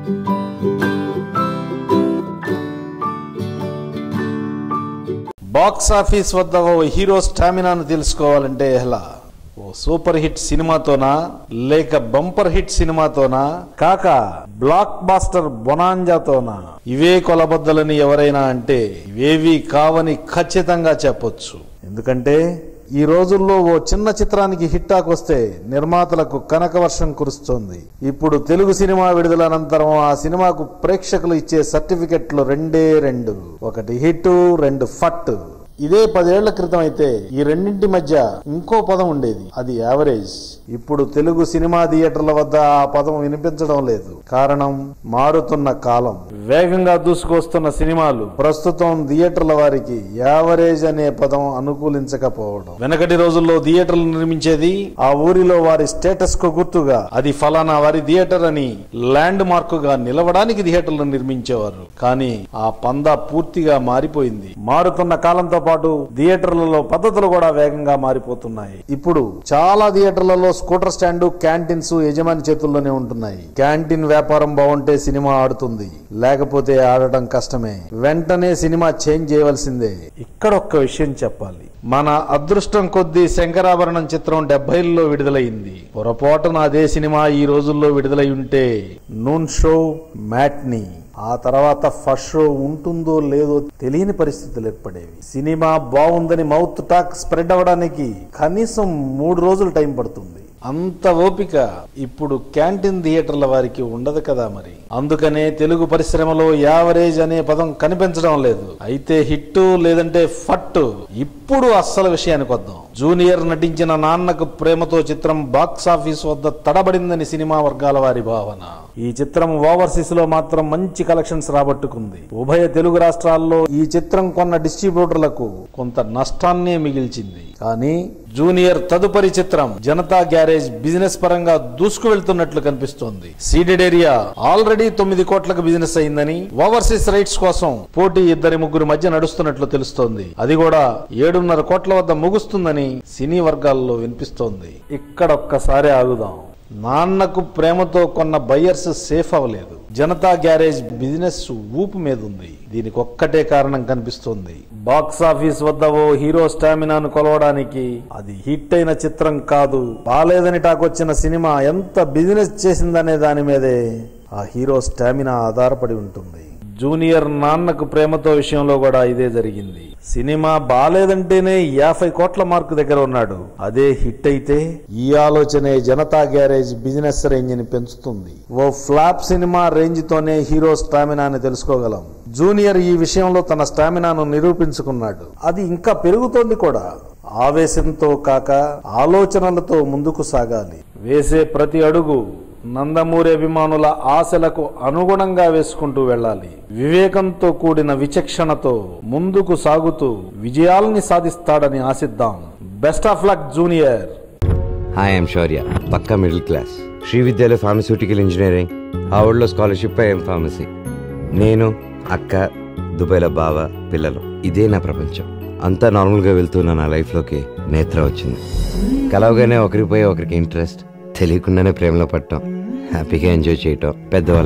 box office వద్ద ఓ hero స్టామినాను తెలుసుకోవాలంటే ఎలా ఓ సూపర్ హిట్ సినిమాతోనా లేక బంపర్ హిట్ సినిమాతోనా కాక బ్లాక్ బాస్టర్ బొనాంజాతోనా ఇవే కొలబద్దలని ఎవరైనా అంటే ఇవేవి కావని ఖచ్చితంగా చెప్పొచ్చు ఎందుకంటే ఈ రోజుల్లో ఓ చిన్న చిత్రానికి హిట్ టాక్ వస్తే నిర్మాతలకు కనక వర్షం కురుస్తోంది ఇప్పుడు తెలుగు సినిమా విడుదల అనంతరం ఆ సినిమాకు ప్రేక్షకులు ఇచ్చే సర్టిఫికెట్లు రెండే రెండు ఒకటి హిట్ రెండు ఫట్ ఇదే పదేళ్ల క్రితం అయితే ఈ రెండింటి మధ్య ఇంకో పదం ఉండేది అది యావరేజ్ ఇప్పుడు తెలుగు సినిమా థియేటర్ల వద్ద ఆ పదం వినిపించడం లేదు కారణం మారుతున్న కాలం వేగంగా దూసుకొస్తున్న సినిమాలు ప్రస్తుతం థియేటర్ల వారికి యావరేజ్ అనే పదం అనుకూలించకపోవడం వెనకటి రోజుల్లో థియేటర్లు నిర్మించేది ఆ ఊరిలో వారి స్టేటస్ కు గుర్తుగా అది ఫలానా వారి థియేటర్ అని ల్యాండ్ మార్క్ గా నిలవడానికి థియేటర్లు నిర్మించేవారు కానీ ఆ పందా పూర్తిగా మారిపోయింది మారుతున్న కాలంతో పాటు థియేటర్లలో పద్ధతులు కూడా వేగంగా మారిపోతున్నాయి ఇప్పుడు చాలా థియేటర్లలో స్కూటర్ స్టాండ్ క్యాంటీన్స్ యజమాని చేతుల్లోనే ఉంటున్నాయి క్యాంటీన్ వ్యాపారం బాగుంటే సినిమా ఆడుతుంది లేకపోతే ఆడటం కష్టమే వెంటనే సినిమా చేంజ్ చేయవలసిందే ఇక్కడ ఒక్క విషయం చెప్పాలి మన అదృష్టం కొద్దీ శంకరాభరణం చిత్రం డెబ్బైల్లో విడుదలైంది పొరపాటున అదే సినిమా ఈ రోజుల్లో విడుదలై ఉంటే నూన్ షో మ్యాట్నీ ఆ తర్వాత ఫస్ట్ షో ఉంటుందో లేదో తెలియని పరిస్థితులు ఏర్పడేవి సినిమా బాగుందని మౌత్ టాక్ స్ప్రెడ్ అవ్వడానికి కనీసం మూడు రోజులు టైం పడుతుంది అంత ఓపిక ఇప్పుడు క్యాంటీన్ థియేటర్ల వారికి ఉండదు కదా మరి అందుకనే తెలుగు పరిశ్రమలో యావరేజ్ అనే పదం కనిపించడం లేదు అయితే హిట్ లేదంటే ఫట్ ఇప్పుడు అస్సలు విషయానికి వద్దాం జూనియర్ నటించిన నాన్నకు ప్రేమతో చిత్రం బాక్స్ ఆఫీస్ వద్ద తడబడిందని సినిమా వర్గాల వారి భావన ఈ చిత్రం ఓవర్సీస్ లో మాత్రం మంచి కలెక్షన్స్ రాబట్టుకుంది ఉభయ తెలుగు రాష్ట్రాల్లో ఈ చిత్రం కొన్న డిస్ట్రిబ్యూటర్లకు కొంత నష్టాన్నే మిగిల్చింది కానీ జూనియర్ తదుపరి చిత్రం జనతా గ్యారేజ్ బిజినెస్ పరంగా దూసుకు వెళ్తున్నట్లు కనిపిస్తోంది సీడెడ్ ఏరియా ఆల్రెడీ తొమ్మిది కోట్లకు బిజినెస్ అయిందని ఓవర్సీస్ రైట్స్ కోసం పోటీ ఇద్దరి ముగ్గురు మధ్య నడుస్తున్నట్లు తెలుస్తోంది అది కూడా ఏడున్నర కోట్ల వద్ద ముగుస్తుందని సినీ వర్గాల్లో వినిపిస్తోంది ఇక్కడ ఒక్కసారి ఆగుదాం నాన్నకు ప్రేమతో కొన్న బయ్యర్స్ సేఫ్ అవ్వలేదు జనతా గ్యారేజ్ బిజినెస్ ఊపు మీద ఉంది దీనికి ఒక్కటే కారణం కనిపిస్తోంది బాక్స్ ఆఫీస్ వద్ద ఓ హీరో స్టామినాను కొలవడానికి అది హిట్ అయిన చిత్రం కాదు బాలేదని టాక్ వచ్చిన సినిమా ఎంత బిజినెస్ చేసిందనే దాని మీదే ఆ హీరో స్టామినా ఆధారపడి ఉంటుంది జూనియర్ నాన్నకు ప్రేమతో విషయంలో కూడా ఇదే జరిగింది సినిమా బాలేదంటేనే యాభై కోట్ల మార్కు దగ్గర ఉన్నాడు అదే హిట్ అయితే ఈ ఆలోచనే జనతా గ్యారేజ్ బిజినెస్ రేంజ్ ని పెంచుతుంది ఓ ఫ్లాప్ సినిమా రేంజ్ తోనే హీరో స్టామినాని తెలుసుకోగలం జూనియర్ ఈ విషయంలో తన స్టామినాను నిరూపించుకున్నాడు అది ఇంకా పెరుగుతోంది కూడా ఆవేశంతో కాక ఆలోచనలతో ముందుకు సాగాలి వేసే ప్రతి అడుగు నందమూరి అభిమానుల ఆశలకు అనుగుణంగా వేసుకుంటూ వెళ్ళాలి వివేకంతో కూడిన విచక్షణతో ముందుకు సాగుతూ విజయాల్ని సాధిస్తాడని ఆశిద్దాం best of luck junior hi I'm Shourya పక్కా మిడిల్ క్లాస్ శ్రీ విద్యలో ఫార్మస్యూటికల్ ఇంజనీరింగ్ హావర్డ్లో స్కాలర్షిప్ ఐఎం ఫార్మసీ నేను అక్క దుబాయ్లో బావ పిల్లలు ఇదే నా ప్రపంచం అంతా నార్మల్గా వెళ్తున్న నా లైఫ్లోకి నేత్ర వచ్చింది కలవగానే ఒకరిపోయి ఒకరికి ఇంట్రెస్ట్ తెలియకుండానే ప్రేమలో పడటం హ్యాపీగా ఎంజాయ్ చేయటం పెద్దవాళ్ళ